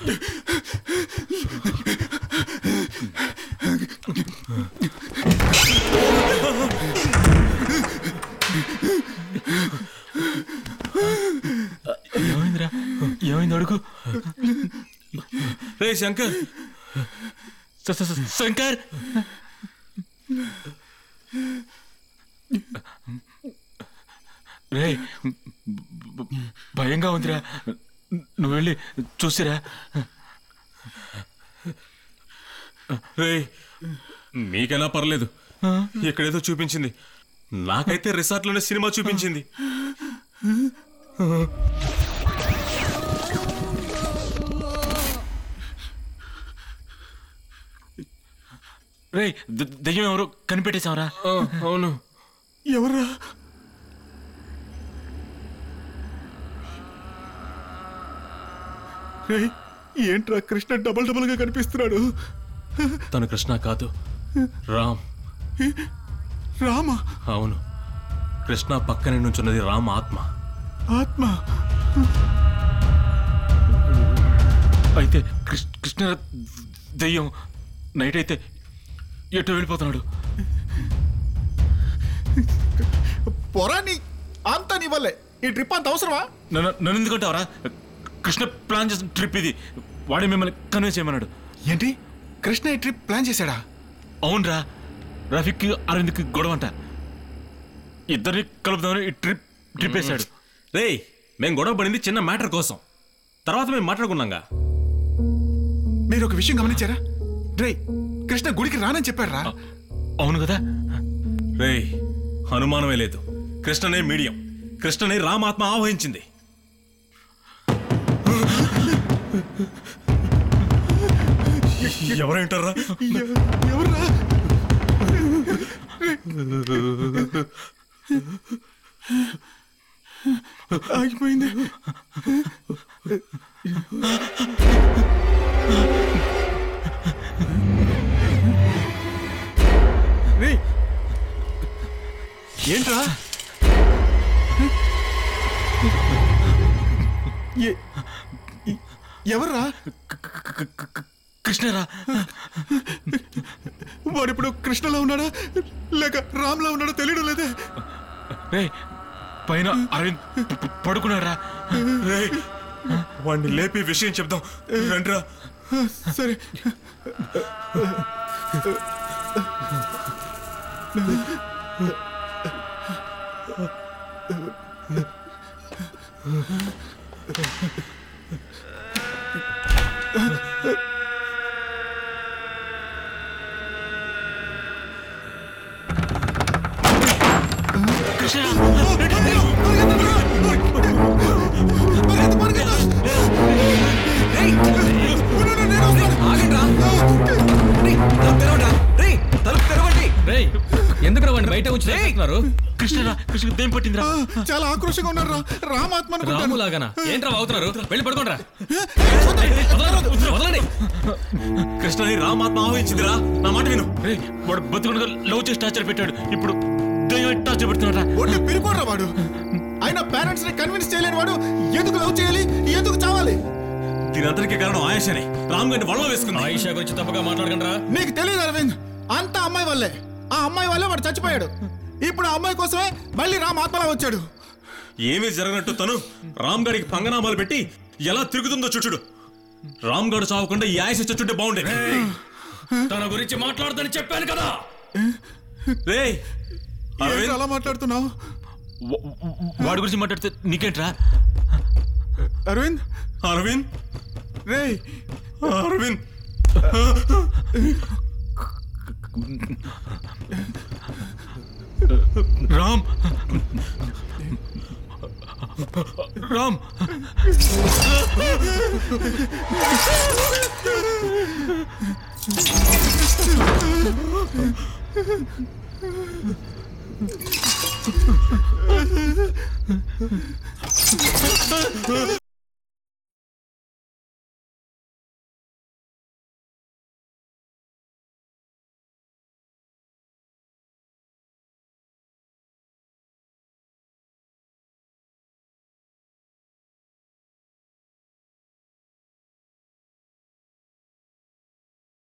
ఏమైందిరా ఏమైంది అడుగు రే శంకర్ స- స- స- శంకర్ రే భ- భయంగా ఉందిరా నువ్వు వెళ్ళి చూసిరా రే మీకైనా పర్లేదు ఇక్కడేదో చూపించింది నాకైతే రిసార్ట్లోనే సినిమా చూపించింది రే ద- దెయ్యం ఎవరో కనిపెట్టేశావరా ఆ, అవును ఎవర్రా రేయ్, ఏంట్రా కృష్ణ డబల్ డబల్ గా కనిపిస్తున్నాడు తను కృష్ణ కాదు రామ్ రామ అవును కృష్ణ పక్కనే నుంచున్నది రామ్ ఆత్మ ఆత్మ అయితే కృష్ణ కృష్ణ దెయ్యం నైట్ అయితే ఎటు వెళ్ళిపోతున్నాడు పొరాని అంతా నీ వల్లే ఈ ట్రిప్ అంత అవసరమా నన్ను నన్ను ఎందుకంటావరా కృష్ణ ప్లాన్ చేసిన ట్రిప్ ఇది వాడే మిమ్మల్ని కన్విన్స్ చేయమన్నాడు ఏంటి కృష్ణ ఈ ట్రిప్ ప్లాన్ చేశాడా అవునరా రఫీక్ అరవింద్కి గొడవ అంట ఇద్దరిని కలుపుదామని ఈ ట్రిప్ ట్రిప్ వేశాడు రే మేము గొడవ పడింది చిన్న మ్యాటర్ కోసం తర్వాత మేము మాట్లాడుకున్నాగా మీరు ఒక విషయం గమనించారా రే కృష్ణ గుడికి రానని చెప్పాడు రా అవును కదా రే అనుమానమే లేదు కృష్ణనే మీడియం కృష్ణనే రామాత్మ ఆవహించింది ఎవరేంటారా ఎవర్రా ఆగిపోయింది రే ఏంట్రా ఏ- ఎ- ఎవర్రా కృష్ణరా వాడు ఇప్పుడు కృష్ణలో ఉన్నాడా లేక రామ్లో ఉన్నాడో తెలియడం లేదే రే పైన అరవింద్ ప- ప- పడుకున్నారా రే వాడిని లేపి విషయం చెప్దాం రండ్రా సరే కృష్ణ రేయ్ ఎందుకు వాడిని బయట ఉంచి చేస్తున్నారు కృష్ణరా కృష్ణ దేం పట్టిందిరా చాలా ఆక్రోషంగా ఉన్నాడు రా రామాత్మ అనుకుంటాను రాములాగానా ఏంట్రా అవుతున్నారు వెళ్ళి పడుకోండిరా వదలండి కృష్ణని రామాత్మ ఆవహించిందిరా నా మాట విను రే వాడు బతుకుడుగా లవ్ చేసి టార్చర్ పెట్టాడు ఇప్పుడు దెయ్యం టార్చర్ పెడుతున్నారా ఒట్టి పిరికోడ్రా వాడు ఆయన పేరెంట్స్ ని కన్విన్స్ చేయలేని వాడు ఎందుకు లవ్ చేయాలి ఎందుకు చావాలి దీని అందరికీ కారణం ఆయేషనే రామ్ గారిని వల్ల వేసుకుంది ఆయిషా గురించి తప్పుగా మాట్లాడకండిరా నీకు తెలియదు అరవింద్ అంతా అమ్మాయి వల్లే ఆ అమ్మాయి వల్లే వాడు చచ్చిపోయాడు ఇప్పుడు ఆ అమ్మాయి కోసమే మళ్ళీ రామ్ ఆత్మలా వచ్చాడు ఏమీ జరగనట్టు తను రామ్ గారికి పంగనామాలు పెట్టి ఎలా తిరుగుతుందో చుట్టుడు రామ్ గారు చావకుండా ఈ ఆయుష చచ్చుంటే బాగుండేది తన గురించి మాట్లాడదని చెప్పాను కదా రే ఏంటి అరవింద్ అలా మాట్లాడుతున్నావు వా- వాడి గురించి మాట్లాడితే నీకేంట్రా అరవింద్ అరవింద్ రే అరవింద్ రామ్ రామ్